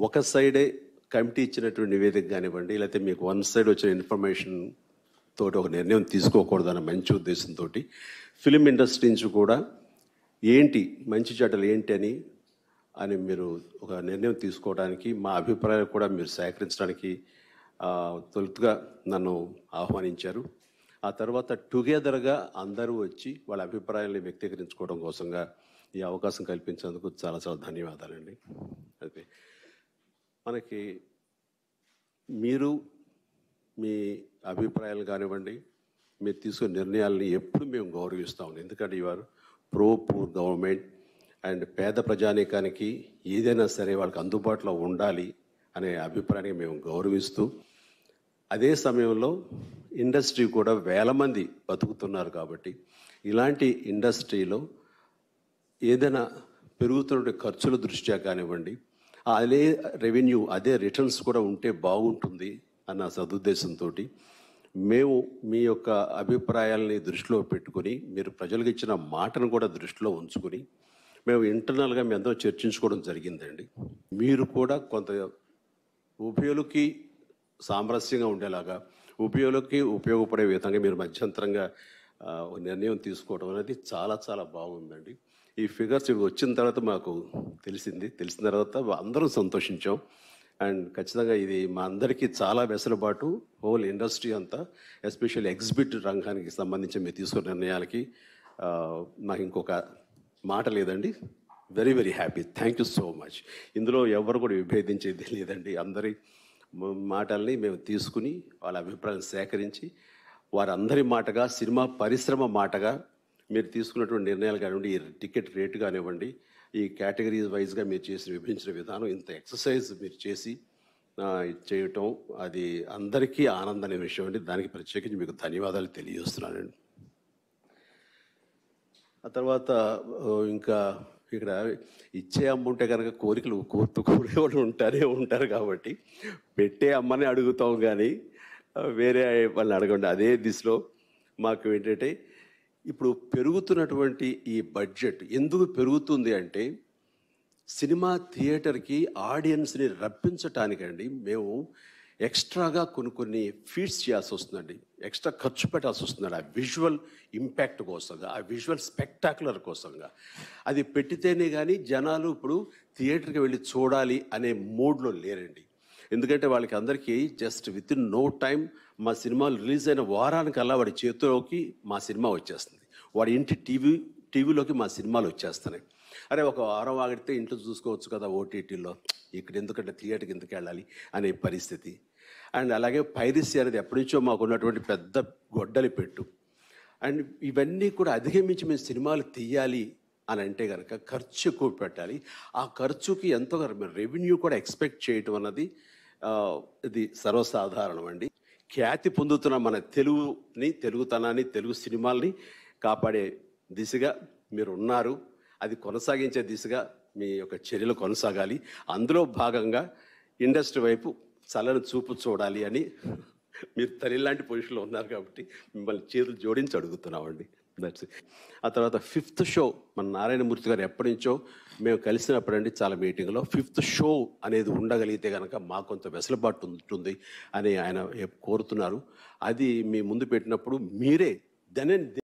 ఒక సైడే కమిటీ ఇచ్చినటువంటి నివేదిక కానివ్వండి లేకపోతే మీకు వన్ సైడ్ వచ్చిన ఇన్ఫర్మేషన్ తోటి ఒక నిర్ణయం తీసుకోకూడదన్న మంచి ఉద్దేశంతో ఫిలిం ఇండస్ట్రీ నుంచి కూడా ఏంటి మంచి చెడ్డలు ఏంటి అని అని మీరు ఒక నిర్ణయం తీసుకోవడానికి మా అభిప్రాయాలు కూడా మీరు సేకరించడానికి ఆ, తొలుతుగా నన్ను ఆహ్వానించారు ఆ తర్వాత టుగెదర్గా అందరూ వచ్చి వాళ్ళ అభిప్రాయాల్ని వ్యక్తీకరించుకోవడం కోసంగా ఈ అవకాశం కల్పించినందుకు చాలా చాలా ధన్యవాదాలండి అయితే మనకి మీరు మీ అభిప్రాయాలు కానివ్వండి మీరు తీసుకునే నిర్ణయాలని ఎప్పుడు మేము గౌరవిస్తాం ఎందుకంటే ఇవారు ప్రో పూర్ గవర్నమెంట్ అండ్ పేద ప్రజానీకానికి ఏదైనా సరే వాళ్ళకి అందుబాటులో ఉండాలి అనే అభిప్రాయాన్ని మేము గౌరవిస్తూ అదే సమయంలో ఇండస్ట్రీ కూడా వేల మంది బతుకుతున్నారు కాబట్టి ఇలాంటి ఇండస్ట్రీలో ఏదైనా పెరుగుతున్న ఖర్చుల దృష్ట్యా కానివ్వండి అదే రెవెన్యూ అదే రిటర్న్స్ కూడా ఉంటే బాగుంటుంది అన్న సదుద్దేశంతో మేము మీ యొక్క అభిప్రాయాలని దృష్టిలో పెట్టుకొని మీరు ప్రజలకు ఇచ్చిన మాటను కూడా దృష్టిలో ఉంచుకొని మేము ఇంటర్నల్గా మేము ఎంతో చర్చించుకోవడం జరిగిందండి మీరు కూడా కొంత ఉభయులకి సామరస్యంగా ఉండేలాగా ఉభయులకి ఉపయోగపడే విధంగా మీరు మధ్యంతరంగా ఆ, ఒక నిర్ణయం తీసుకోవడం అనేది చాలా చాలా బాగుందండి ఈ ఫిగర్స్ ఇవి వచ్చిన తర్వాత మాకు తెలిసింది తెలిసిన తర్వాత అందరం సంతోషించాం అండ్ ఖచ్చితంగా ఇది మా అందరికీ చాలా వెసులుబాటు హోల్ ఇండస్ట్రీ అంతా ఎస్పెషల్లీ ఎగ్జిబిట్ రంగానికి సంబంధించి మీరు తీసుకున్న నిర్ణయాలకి ఆ, నాకు ఇంకొక మాట లేదండి very very happy thank you so much ఇందులో ఎవరు కూడా విభేదించేది లేదండి అందరి మ- మాటల్ని మేము తీసుకుని వాళ్ళ అభిప్రాయాలు సేకరించి వారందరి మాటగా సినిమా పరిశ్రమ మాటగా మీరు తీసుకున్నటువంటి నిర్ణయాలు కానివ్వండి ఈ టికెట్ రేటు కానివ్వండి ఈ కేటగిరీస్ వైజ్గా మీరు చేసిన విభజించిన విధానం ఇంత ఎక్సర్సైజ్ మీరు చేసి ఆ, ఇది చేయటం అది అందరికీ ఆనందమైన విషయం అండి దానికి ప్రత్యేకించి మీకు ధన్యవాదాలు తెలియజేస్తున్నానండి ఆ తర్వాత ఓ, ఇంకా ఇక్కడ ఇచ్చే అమ్మ ఉంటే కనుక కోరికలు కోర్తు కూడేవాళ్ళు ఉంటారే ఉంటారు కాబట్టి పెట్టే అమ్మని అడుగుతాం కానీ ఆ, వేరే వాళ్ళని అడగండి అదే దిశలో మాకు ఏంటంటే ఇప్పుడు పెరుగుతున్నటువంటి ఈ బడ్జెట్ ఎందుకు పెరుగుతుంది అంటే సినిమా థియేటర్కి ఆడియన్స్ని రప్పించటానికండి మేము ఎక్స్ట్రాగా కొన్ని కొన్ని ఫీడ్స్ చేయాల్సి వస్తుందండి ఎక్స్ట్రా ఖర్చు పెట్టాల్సి వస్తుందండి ఆ విజువల్ ఇంపాక్ట్ కోసంగా ఆ విజువల్ స్పెక్టాకులర్ కోసంగా అది పెట్టితేనే కానీ జనాలు ఇప్పుడు థియేటర్కి వెళ్ళి చూడాలి అనే మూడ్లో లేరండి ఎందుకంటే వాళ్ళకి అందరికీ just within no time మా సినిమాలు రిలీజ్ అయిన వారానికల్లా వాడి చేతిలోకి మా సినిమా వచ్చేస్తుంది వాడి ఇంటి టీవీ టీవీలోకి మా సినిమాలు వచ్చేస్తున్నాయి అరే ఒక వారం ఆగితే ఇంట్లో చూసుకోవచ్చు కదా ఓటీటీలో ఇక్కడ ఎందుకంటే థియేటర్కి ఎందుకు వెళ్ళాలి అనే పరిస్థితి అండ్ అలాగే పైరసీ అనేది ఎప్పటి నుంచో మాకు ఉన్నటువంటి పెద్ద గొడ్డలి పెట్టు అండ్ ఇవన్నీ కూడా అధిగమించి మేము సినిమాలు తీయాలి అని అంటే కనుక ఖర్చు ఎక్కువ పెట్టాలి ఆ ఖర్చుకి ఎంతో రెవెన్యూ కూడా ఎక్స్పెక్ట్ చేయటం అన్నది ఆ, ఇది సర్వసాధారణం అండి ఖ్యాతి పొందుతున్న మన తెలుగుని తెలుగుతనాన్ని తెలుగు సినిమాల్ని కాపాడే దిశగా మీరు ఉన్నారు అది కొనసాగించే దిశగా మీ యొక్క చర్యలు కొనసాగాలి అందులో భాగంగా ఇండస్ట్రీ వైపు చల్లని చూపు చూడాలి అని మీరు తల్లి లాంటి పొజిషన్లో ఉన్నారు కాబట్టి మిమ్మల్ని చేతులు జోడించి అడుగుతున్నామండి దట్స్ ఆ తర్వాత ఫిఫ్త్ షో మన నారాయణమూర్తి గారు ఎప్పటి నుంచో మేము కలిసినప్పుడండి చాలా మీటింగ్లో ఫిఫ్త్ షో అనేది ఉండగలిగితే కనుక మాకు కొంత వెసులుబాటు ఉంటుంది అని ఆయన కోరుతున్నారు అది మీ ముందు పెట్టినప్పుడు మీరే దెన్ అండ్